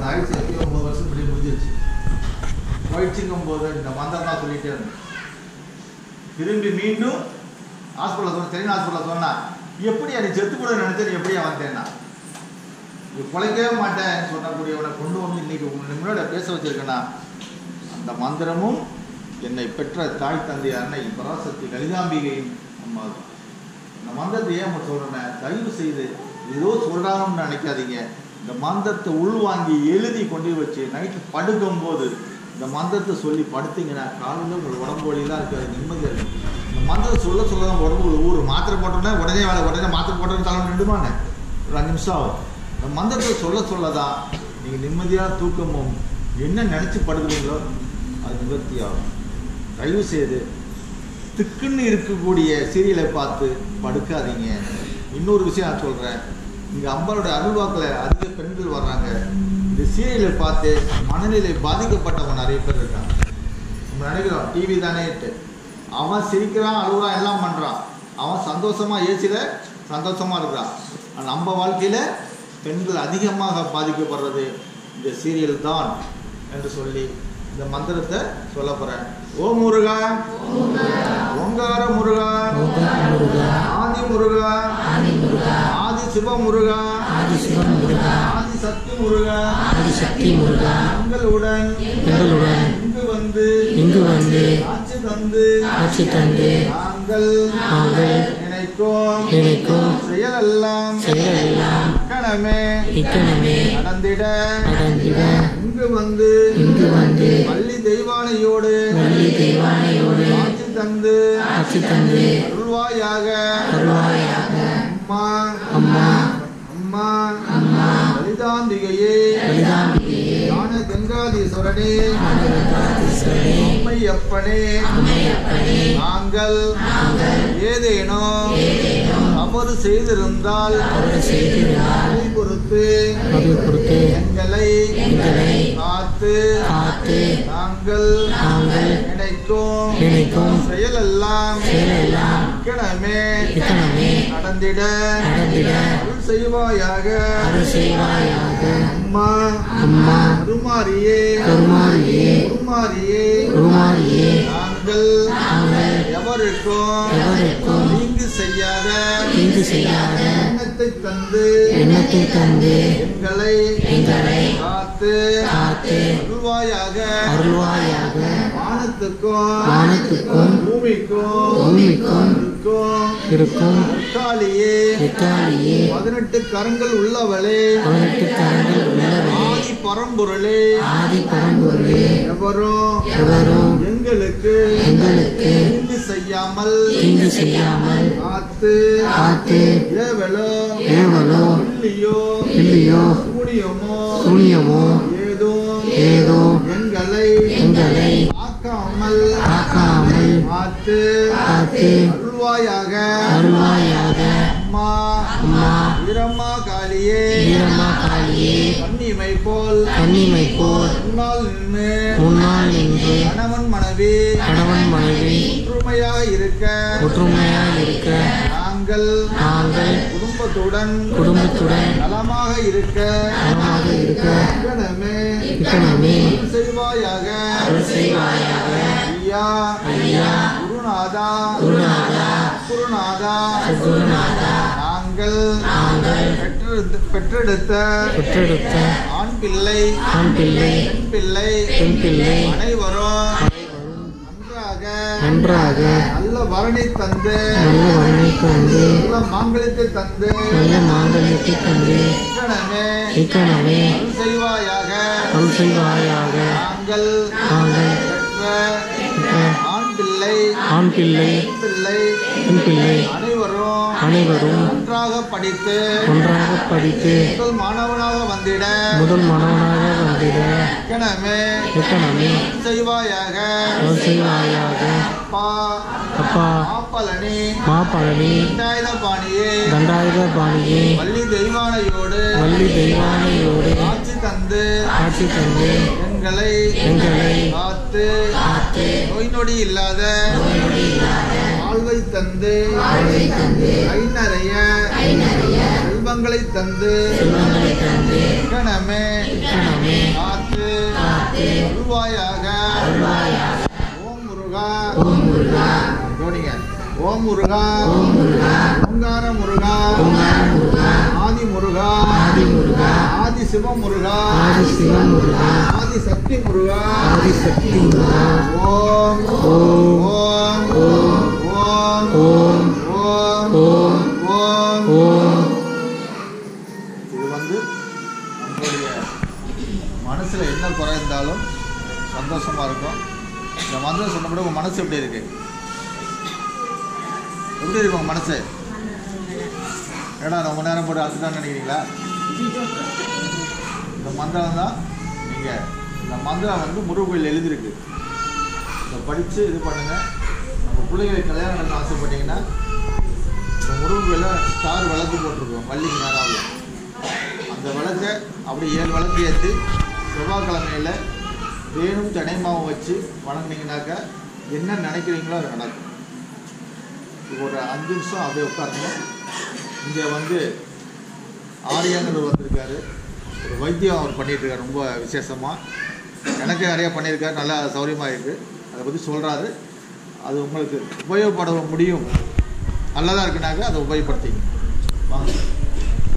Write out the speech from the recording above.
ஆயிடுச்சு எப்பயோ ஒன்பது வருஷம் இப்படி முடிஞ்சிருச்சு போயிடுச்சுங்கும் போது இந்த மந்திரம் தான் சொல்லிட்டே இருந்தேன் திரும்பி மீண்டும் ஹாஸ்பிட்டலில் சொன்ன தெரியல ஹாஸ்பிட்டலில் சொன்னா எப்படி நீ செத்து கூட நினைச்சு நீ எப்படியா வந்தேன்னா நீ பிழைக்கவே மாட்டேன் சொல்லக்கூடியவனை கொண்டு வந்து இன்னைக்கு உங்களை முன்னாடி பேச வச்சிருக்கேன்னா அந்த மந்திரமும் என்னை பெற்ற தாய் தந்தை அன்னை பராசக்தி லலிதாம்பிகையின் அம்மா தான். இந்த மந்திரத்தை ஏன் நம்ம சொல்றேன் தயவு செய்து ஏதோ சொல்றாங்கன்னு நினைக்காதீங்க இந்த மந்திரத்தை உள்வாங்கி எழுதி கொண்டு வச்சு நைட்டு படுக்கும்போது இந்த மந்திரத்தை சொல்லி படுத்தீங்கன்னா காலையில் உங்களுக்கு உடம்பு வலியெல்லாம் இருக்காது நிம்மதியாக இருக்கும் இந்த மந்திரத்தை சொல்ல சொல்ல தான் உடம்பு ஊர் மாத்திரை போட்டோன்னே உடனே வேலை உடனே மாத்திரை போட்டோன்னு தலை நின்றுமானே ஒரு அஞ்சு நிமிஷம் ஆகும் இந்த மந்திரத்தை சொல்ல சொல்ல தான் நீங்கள் நிம்மதியான தூக்கமும் என்ன நினச்சி படுக்கிறீங்களோ அது நிவர்த்தி ஆகும் தயவு செய்து திக்குன்னு இருக்கக்கூடிய சீரியலை பார்த்து படுக்காதீங்க இன்னொரு விஷயம் நான் சொல்கிறேன் இங்கே அம்பாளோட அருள்வாக்கில் அதிக பெண்கள் வர்றாங்க இந்த சீரியலை பார்த்து மனநிலை பாதிக்கப்பட்டவங்க நிறைய பேர் இருக்காங்க நம்ம நினைக்கிறோம் டிவி தானேட்டு அவன் சிரிக்கிறான் அழுகுறான் எல்லாம் பண்ணுறான் அவன் சந்தோஷமாக ஏசியில் சந்தோஷமாக இருக்கிறான் ஆனா நம்ம வாழ்க்கையில் பெண்கள் அதிகமாக பாதிக்கப்படுறது இந்த சீரியல் தான் என்று சொல்லி இந்த மந்திரத்தை சொல்ல போகிறேன் ஓ முருகா ஓங்கார முருகா ஓங்கார முருகா ஆதி முருகா ஆதி முருகா ஆதி சிவ முருகா ஆதி சிவன் முருகா ஆதி சக்தி முருகா ஆதி சக்தி முருகா எங்களுடன் எங்களுடன் இங்கு வந்து இங்கு வந்து ஆட்சி தந்து ஆட்சி தந்து நாங்கள் நாங்கள் நினைக்கும் நினைக்கும் செயலெல்லாம் செயலெல்லாம் கணமே இக்கணமே நடந்திட நடந்திட இங்கு வந்து இங்கு வந்து பள்ளி தெய்வானையோடு வள்ளி தெய்வானையோடு ஆட்சி தந்து ஆட்சி தந்து அருள்வாயாக அருள்வாயாக அம்மா அம்மா அம்மா அம்மா லலிதாம்பிகையே லலிதாம்பிகையே ஞான கங்காதீஸ்வரனே ஞானகங்காதீஸ்வரனே அம்மையப்பனே அம்மையப்பனே நாங்கள் நாங்கள் ஏதேனும் ஏதேனும் தவறு செய்திருந்தால் தவறு செய்திருந்தால் அதை பொறுத்து அதை பொறுத்து எங்களை எங்களை காத்து காத்து நாங்கள் நாங்கள் நினைக்கும் நினைக்கும் செயலெல்லாம் செயலெல்லாம் இக்கணமே இக்கணமே நடந்திட நடந்திட அருள் செய்வாயாக அருள் செய்வாயாக அம்மா அம்மா கருமாரியே கருமாரியே கருமாரியே குருமாரியே நாங்கள் நாங்கள் எவருக்கும் எவருக்கும் தீங்கு செய்யாத தீங்கு செய்யாத எண்ணத்தை தந்து எண்ணத்தை தந்து எங்களை எங்களை காத்து காத்து அருள்வாயாக அருள்வாயாக வானத்துக்கும் வானத்துக்கும் பூமிக்கும் பூமிக்கும் இருக்கும் இருக்கும் காளியே எக்காலியே பதினெட்டு கரங்கள் உள்ளவளே பதினெட்டு கரங்கள் உள்ளவரே ஆதி பரம்பொருளே ஆதி பரம்பொருளே எவரும் எவரும் எங்களுக்கு எங்களுக்கு தீங்கு செய்யாமல் தீங்கு செய்யாமல் காத்து காத்து ஏவலோ ஏவலோ இல்லையோ இல்லையோ சூனியமோ சூனியமோ ஏதோ ஏதோ எங்களை எங்களை ஆக்காமல் காக்காமல் காத்து காத்து அருள்வாயாக அருள்வாயாக அம்மா அம்மா வீரம்மா காளியே வீரம்மா காளியே கன்னிமை போல் கன்னிமை போல் முன்னால் நின்று முன்னால் நின்று கணவன் மனைவி கணவன் மனைவி ஒற்றுமையாக இருக்க ஒற்றுமையாக இருக்க நாங்கள் நாங்கள் குடும்பத்துடன் குடும்பத்துடன் நலமாக இருக்க நலமாக இருக்க இக்கணமே இக்கணமே அருள் செய்வாயாக அருள் செய்வாயாக ஐயா ஐயா குருநாதா குருநாதா குருநாதா குருநாதா நாங்கள் நாங்கள் பெற்றெடுத்த பெற்றெடுத்த பெற்றெடுத்த ஆண் பிள்ளை ஆண் பிள்ளை பெண் பிள்ளை பெண் பிள்ளை அனைவரும் அனைவரும் நன்றாக நன்றாக நல்ல வரனை தந்து நல்ல வரனை தந்து நல்ல மாங்கலித்தை தந்து நல்ல மாங்கல்யத்தை தந்து இக்கணமே இக்கணமே அருள் செய்வாயாக அருள் செய்வாயாக நாங்கள் நாங்கள் பெற்ற பெற்ற ஆண் பிள்ளை ஆண் பிள்ளை பெண் பிள்ளை பெண் பிள்ளை அனைவரும் அனைவரும் நன்றாக படித்து ஒன்றாக படித்து முதல் மாணவனாக வந்திட முதல் மாணவனாக வந்திட இக்கணமே இக்கணமே அருள் செய்வாயாக அருள் செய்வாயாக அப்பா அப்பா மாப்பழனி மாப்பழனி பாணியே தண்டாயுத பாணியே வள்ளி தெய்வானையோடு வள்ளி தெய்வானையோடு ஆட்சி தந்து ஆட்சி தந்து எங்களை எங்களை காத்து காத்து நோய் நொடி இல்லாத வாழ்வை தந்து கை நிறைய செல்வங்களை தந்து செல்வங்களை தந்து இக்கணமே இக்கணமே ஓம் முருகா கவனிங்க ஓம் முருகா ஓம் முருகா ஓங்கார முருகா ஓங்கார முருகா ஆதி முருகா ஆதி முருகா ஆதி சிவ முருகா ஆதி சிவ முருகா ஆதி சக்தி முருகா ஆதி சக்தி முருகா ஓம் ஓம் ஓம் ஓம் ஓம் ஓம் ஓம் ஓம் ஓம் ஓம் இது வந்து நம்மளுடைய மனசுல என்ன குறை இருந்தாலும் சந்தோஷமா இருக்கும் இந்த மந்திரம் சொன்னபடி உங்க மனசு எப்படி இருக்கு எப்படி இருக்கு உங்க மனசு ஏடா ரொம்ப நேரம் போட்டு அதுதான் நினைக்கிறீங்களா இந்த மந்திரம் தான் நீங்க இந்த மந்திரம் வந்து முருகோயில் எழுதியிருக்கு இதை படிச்சு இது பண்ணுங்க நம்ம பிள்ளைங்களுக்கு கல்யாணம் நடக்க ஆசைப்பட்டீங்கன்னா இந்த முருகன் ஸ்டார் விளக்கு போட்டிருக்கோம் வள்ளிக்கு நேராவில் அந்த விளக்கை அப்படியே ஏழு விளக்கு ஏற்றி செவ்வாய்க்கிழமையில் தேனும் ஜனைமாவும் வச்சு வணங்குனீங்கனாக்கா என்ன நினைக்கிறீங்களோ அது நடக்கும் இப்போ ஒரு அஞ்சு நிமிஷம் அப்படியே உட்காருங்க இங்கே வந்து ஆரியாங்கிறது வந்திருக்காரு ஒரு வைத்தியம் அவர் பண்ணிட்டு இருக்காரு ரொம்ப விசேஷமாக எனக்கு நிறைய பண்ணியிருக்காரு நல்லா சௌரியமாக இருக்குது அதை பற்றி சொல்கிறாரு அது உங்களுக்கு உபயோகப்பட முடியும் நல்லதாக இருக்குனாக்க அதை உபயோகப்படுத்திங்க வாங்க